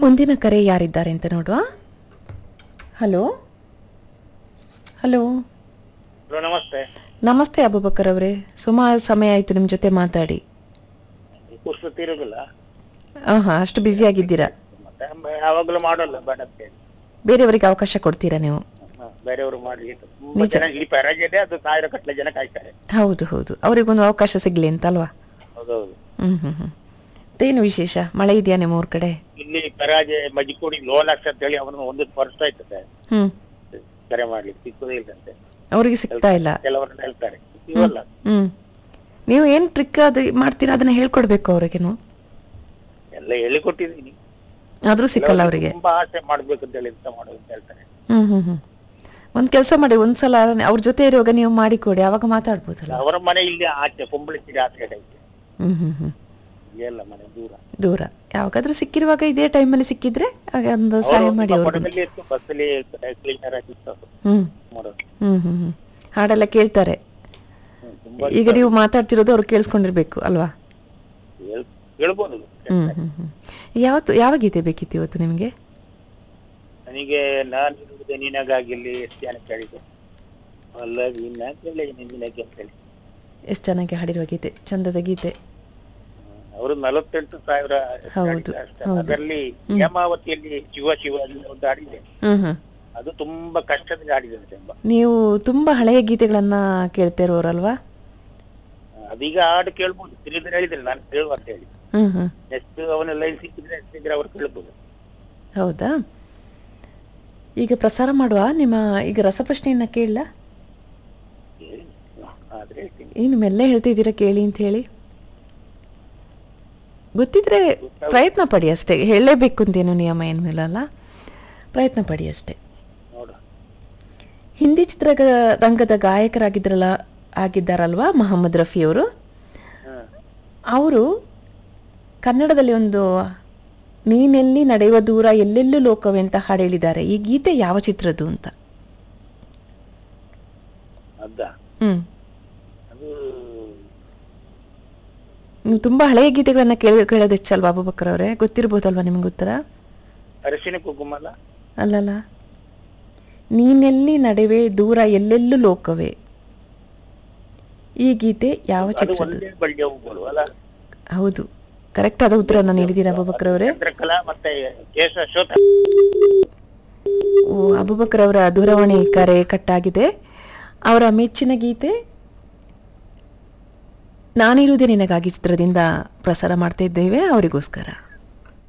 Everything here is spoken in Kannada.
ಮುಂದಿನ ಕರೆ ಯಾರಿದ್ದಾರೆ ಅಂತ ನೋಡುವ ಹಲೋ ಹಲೋ ಹಲೋ ನಮಸ್ತೆ ನಮಸ್ತೆ ಅಬುಬಕರ್ ಅವರೇ ಸುಮಾರು ಸಮಯ ಆಯಿತು ನಿಮ್ಮ ಜೊತೆ ಮಾತಾಡಿ ಪುಸ್ತಕ ಇರೋದಿಲ್ಲ ಹಾಂ ಹಾಂ ಅಷ್ಟು ಬ್ಯುಸಿ ಆಗಿದ್ದೀರಾ ಮತ್ತೆ ಬ- ಯಾವಾಗಲೂ ಮಾಡೋಲ್ಲ ಬೇಡ ಅಂತ ಹೇಳಿ ಬೇರೆಯವರಿಗೆ ಅವಕಾಶ ಕೊಡ್ತೀರಾ ನೀವು ಹ, ಬೇರೆಯವರು ಮಾಡಿ ತುಂಬಾ ಜನ ಈ ಪರಾಜಯ ಇದೆ ಅದು ಸಾವಿರ ಕಟ್ಲೆ ಜನ ಕಾಯ್ತಾರೆ ಹೌದು ಹೌದು ಅವರಿಗೊಂದು ಅವಕಾಶ ಸಿಗಲಿ ಅಂತ ಅಲ್ವಾ ಹೌದೌದು ಹ್ಞೂ ಹ್ಞೂ ಹ್ಞೂ ಮತ್ತೇನು ವಿಶೇಷ ಮಳೆ ಇದೆಯಾ ನಿಮ್ಮ ಊರ ಕಡೆ ಇಲ್ಲಿ ಪರಾಜಯ ಮಜಿಕೋಡಿ ಲೋಲಾಕ್ಸ್ ಅಂತ ಹೇಳಿ ಅವನು ಒಂದು ವರ್ಷ ಆಯ್ತದೆ ಹ್ಞೂ ಕರೆ ಮಾಡ್ಲಿಕ್ಕೆ ಸಿಕ್ಕುದೇ ಇಲ್ಲಂತೆ ಅವರಿಗೆ ಸಿಗ್ತಾ ಇಲ್ಲ ಕೆಲವರನ್ನ ಹೇಳ್ತಾರೆ ಇವಲ್ಲ ಹ್ಞೂ ನೀವು ಏನು ಟ್ರಿಕ್ ಅದು ಮಾಡ್ತೀರಾ ಅದನ್ನ ಹೇಳ್ಕೊಡ್ಬೇಕು ಅವ್ರಿಗೇನು ಎಲ್ಲ ಹೇಳಿಕೊಟ್ಟಿದ್ದೀನಿ ಆದರೂ ಸಿಕ್ಕಲ್ಲ ಅವರಿಗೆ ತುಂಬಾ ಆಸೆ ಮಾಡ್ಬೇಕು ಅಂತ ಹೇಳಿ ಎಂತ ಮಾಡೋದು ಅಂತ ಹೇಳ್ತಾರೆ ಹ್ಮ್ ಹ್ಮ್ ಹ್ಮ್ ಒಂದ್ ಕೆಲಸ ಮಾಡಿ ಒಂದ್ಸಲ ಅವ್ರ ಜೊತೆ ಇರುವಾಗ ನೀವು ಮಾಡಿಕೊಡಿ ಅವಾಗ ಮಾತಾಡ್ಬೋದಲ್ಲ ಅವರ ಮನೆ ಇಲ್ಲಿ ಆಚೆ ಕುಂಬಳಸಿರಿ ಆಚೆ ಐತೆ ಹ್ಮ್ ಹ್ಮ್ ಹ್ಮ್ ಇಲ್ಲಿ ಅಲ್ಲ ಮನೆ ದೂರ ದೂರ ಯಾವಾಗಾದ್ರೂ ಸಿಕ್ಕಿರುವಾಗ ಇದೇ ಟೈಮಲ್ಲಿ ಸಿಕ್ಕಿದ್ರೆ ಆಗ ಒಂದು ಸಹಾಯ ಮಾಡಿ ಅವ್ರಿಗೆ ಕೊಡಗಲ್ಲಿ ಇತ್ತು ಬಸ್ಸಲ್ಲಿ ಕ್ಲೀನರ್ ಆಗಿತ್ತು ಅದು ಹ್ಮ್ ಮಾಡೋದು ಹ್ಮ್ ಹ್ಮ್ ಹ್ಮ್ ಹಾಡೆಲ್ಲ ಕೇಳ್ತಾರೆ ಹ್ಮ್, ತುಂಬಾ ಈಗ ನೀವು ಮಾತಾಡ್ತಿರೋದು ಅವ್ರು ಕೇಳಿಸ್ಕೊಂಡಿರ್ಬೇಕು ಅಲ್ವಾ ಹೇಳ್- ಹೇಳ್ಬೋದು ಹ್ಮ್ ಹ್ಮ್ ಹ್ಮ್ ಯಾವತ್ತು ಯಾವ ಗೀತೆ ಬೇಕಿತ್ತು ಇವತ್ತು ನಿಮಗೆ ನನಗೆ ನಾನು ಇರುವುದೇ ನಿನಗಾಗಿಲ್ಲಿ ಎಷ್ಟು ಜನ ಕೇಳಿದೆ ಅಲ್ಲ ನಿನ್ನ ಕೇಳಿ ನಿನಗೆ ಅಂತ ಹೇಳಿ ಎಷ್ಟು ಚೆನ್ನಾಗಿ ಹಾಡಿರುವ ಗೀತೆ ಚಂದದ ಗೀತೆ ಅವರು ನಲವತ್ತೆಂಟು ಸಾವಿರ ಹೌದು, ಹಾಡಿದ್ರು ಅಷ್ಟೇ. ಹೌದು. ಅದರಲ್ಲಿ ಹೇಮಾವತಿಯಲ್ಲಿ ಶಿವ ಶಿವ ಅಂತ ಒಂದು ಹಾಡಿದೆ ಹ್ಮ್ ಹ್ಮ್ ಅದು ತುಂಬಾ ಕಷ್ಟದಲ್ಲಿ ಹಾಡಿದಂತೆ ಎಂಬ ನೀವು ತುಂಬಾ ಹಳೆಯ ಗೀತೆಗಳನ್ನ ಕೇಳ್ತಾ ಇರೋರಲ್ವಾ ಅದೀಗ ಹಾಡು ಕೇಳ್ಬೋದು ತಿಳಿದ್ರೆ ಹೇಳಿದ್ರೆ ನಾನು ಕೇಳುವ ಅಂತ ಹೇಳಿ ಹ್ಮ್ ಹ್ಮ್ ನೆಕ್ಸ್ಟ್ ಅವನ ಲೈನ್ ಸಿಕ್ಕಿದ್ರೆ ಸಿಕ್ಕಿದ್ರೆ ಅವ್ರು ಕೇಳ್ಬೋದು ಹೌದಾ ಈಗ ಪ್ರಸಾರ ಮಾಡುವ ನಿಮ್ಮ ಈಗ ರಸಪ್ರಶ್ನೆಯನ್ನ ಕೇಳಲ್ಲ ಹೇಳಿ. ಆದ್ರೆ ಹೇಳ್ತೀನಿ ಏನು ಮೆಲ್ಲ ಹೇಳ್ತಿದ್ದೀರಾ ಕೇಳಿ ಅಂತ ಹೇಳಿ ಗೊತ್ತಿದ್ರೆ ಪ್ರಯತ್ನ ಪಡಿ ಅಷ್ಟೇ ಹೇಳಲೇಬೇಕು ಅಂತೇನು ನಿಯಮ ಏನು ಮೇಲಲ್ಲ ಪ್ರಯತ್ನ ಪಡಿ ಅಷ್ಟೇ ನೋಡು ಹಿಂದಿ ಚಿತ್ರ ರಂಗದ ಗಾಯಕರಾಗಿದ್ರಲ್ಲ ಆಗಿದ್ದಾರಲ್ವಾ ಮೊಹಮ್ಮದ್ ರಫಿಯವರು ಹ್ಮ್ ಅವರು ಕನ್ನಡದಲ್ಲಿ ಒಂದು ನೀನೆಲ್ಲಿ ನಡೆಯುವ ದೂರ ಎಲ್ಲೆಲ್ಲೂ ಲೋಕವೇ ಅಂತ ಹಾಡು ಹೇಳಿದ್ದಾರೆ ಈ ಗೀತೆ ಯಾವ ಚಿತ್ರದ್ದು ಅಂತ ಅದ ಹ್ಮ್ ಅದು ನೀವು ತುಂಬಾ ಹಳೆಯ ಗೀತೆಗಳನ್ನ ಕೇಳಿ ಕೇಳೋದು ಹೆಚ್ಚಲ್ವಾ ಅಬೂಬಕರ್ ಅವರೇ ಗೊತ್ತಿರ್ಬೋದಲ್ವಾ ನಿಮ್ಗೆ ಉತ್ತರ ಅರಸಿನ ಕುಂಕುಮಲ್ಲ ಅಲ್ಲಲ್ಲ ನೀನೆಲ್ಲಿ ನಡೆವೆ ದೂರ ಎಲ್ಲೆಲ್ಲೂ ಲೋಕವೇ ಈ ಗೀತೆ ಯಾವ ಅದು ಚಿತ್ರದ್ದು ಒಂದೇ ಬಳ್ಳಿಯ ಹೂಗಳು ಅಲ್ಲ ಹೌದು ಕರೆಕ್ಟ್ ಆದ ಉತ್ತರನ ನೀಡಿದ್ದೀರಾ ಅಬೂಬಕರ್ ಅವರೇ ಚಂದ್ರಕಲಾ ಮತ್ತೆ ಕೇಶ ಶೋಧ ಓ ಅಬೂಬಕರ್ ಅವರ ದೂರವಾಣಿ ಕರೆ ಕಟ್ಟಾಗಿದೆ ಅವರ ಮೆಚ್ಚಿನ ಗೀತೆ ನಾನಿರುವುದೇ ನಿನಗಾಗಿ ಚಿತ್ರದಿಂದ ಪ್ರಸಾರ ಮಾಡ್ತಾ ಇದ್ದೇವೆ ಅವರಿಗೋಸ್ಕರ